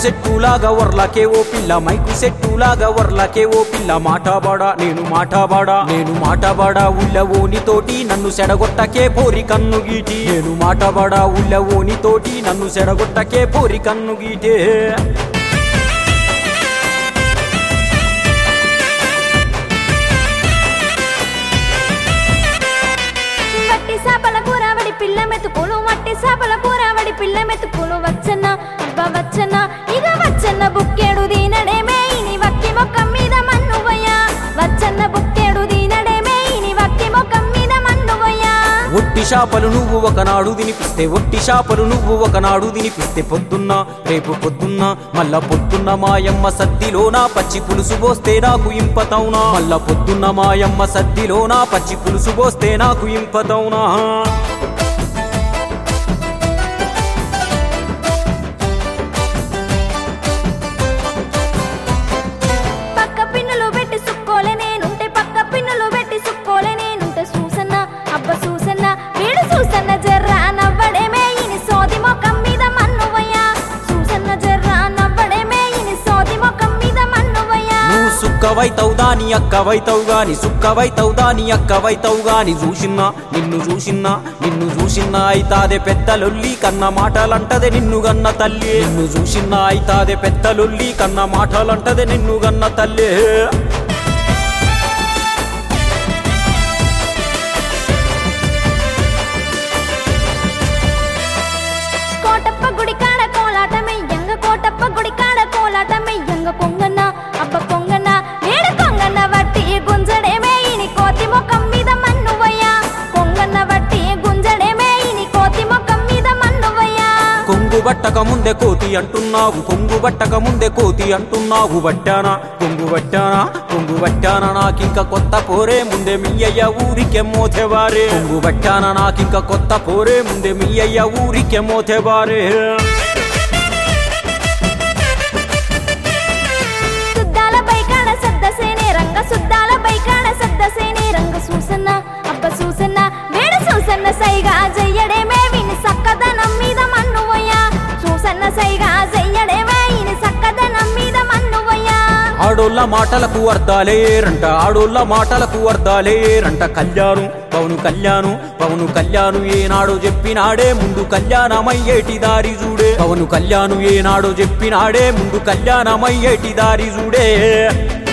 సెట్టులాగా వర్లకే ఓ పిల్ల మైకు సెట్టులాగా వర్లకే ఓ పిల్ల మాటాబాడా నేను మాటాబాడా నేను మాటాబాడా ఉల్లవోని తోటి నన్ను సెడగొట్టకే పోరి కన్ను గీటి నేను మాటాబాడా ఉల్లవోని తోటి నన్ను సెడగొట్టకే పోరి కన్ను గీటే వట్టి చేపల కూర వడి పిల్ల మెతుకులు వట్టి చేపల కూర వడి పిల్ల మెతుకులు వచ్చన్న అబ్బ వచ్చన్న ఇక వచ్చన్న బుక్కేడు దీనడేమే ఇని వక్కి మొక్కం మీద మన్నువయ్యా వచ్చన్న బుక్కేడు దీనడేమే ఇని వక్కి మొక్కం మీద మన్నువయ్యా ఒట్టి చేపలు నువ్వు ఒకనాడు తినిపిస్తే ఒట్టి చేపలు నువ్వు ఒకనాడు తినిపిస్తే పొద్దున్న రేపు పొద్దున్న మళ్ళా పొద్దున్న మాయమ్మ సద్దిలోనా పచ్చి పులుసు పోస్తే నాకు ఇంపతౌనా మళ్ళా పొద్దున్న మాయమ్మ సద్దిలోనా పచ్చి పులుసు పోస్తే నాకు ఇంపతౌనా పక్క పిన్నులు పెట్టి సుక్కోలే నేనుంటే పక్క పిన్నులు పెట్టి సుక్కోలే నేనుంటే చూసన్న అబ్బ చూసన్న వీడు చూసన్న జర్రా నవ్వడేమే ఇని సోది మొక్కం మీద మన్నువయ్యా చూసన్న జర్రా నవ్వడేమే ఇని సోది మొక్కం మీద మన్నువయ్యా నువ్వు సుక్కవైతవు దాని అక్కవైతవు గాని సుక్కవైతవు దాని అక్కవైతవు గాని చూసిన్నా నిన్ను చూసిన్నా నిన్ను చూసిన్నా అయితాదే పెద్ద లొల్లి కన్న మాటలంటదే నిన్ను గన్న తల్లి నిన్ను చూసిన్నా అయితాదే పెద్ద లొల్లి కన్న మాటలంటదే నిన్ను గన్న తల్లి కోటప్ప గుడి కాడ కోలాట మెయ్యంగ కోటప్ప గుడి కాడ కోలాట మెయ్యంగ కొంగన్న అబ్బ కొంగన్న వేడు కొంగన్న వట్టి గుంజడేమే ఇని కోతి మొక్కం మీద మన్నువయ్యా కొంగన్న వట్టి గుంజడేమే ఇని కోతి మొక్కం మీద మన్నువయ్యా కొంగు బట్టక ముందే కోతి అంటున్నావు కొంగు బట్టక ముందే కోతి అంటున్నావు బట్టానా కొంగు బట్టానా కొంగు బట్టానా నాకింక కొత్త పోరే ముందే మీ అయ్య ఊరికే మోతేవారే కొంగు బట్టానా నాకింక కొత్త పోరే ముందే మీ అయ్య ఊరికే మోతేవారే సుద్దాల బైకాడ సద్దసేనే రంగ సుద్దాల బైకాడ సద్దసేనే రంగ సూసన్న అబ్బ సూసన్న వేడు సూసన్న సైగా జయ్యడేమే విని సక్కదనం మీద మన్నువయ్యా సూసన్న సైగా జయ్యడేమే ఇని సక్కదనం మీద మన్నువయ్యా ఆడోళ్ళ మాటలకు అర్థాలేరంట ఆడోళ్ళ మాటలకు అర్థాలేరంట కళ్యాణు పవను కళ్యాణు పవను కళ్యాణు ఏనాడో చెప్పినాడే ముందు కళ్యాణమయ్యేటి దారి చూడే పవను కళ్యాణు ఏనాడో చెప్పినాడే ముందు కళ్యాణమయ్యేటి దారి చూడే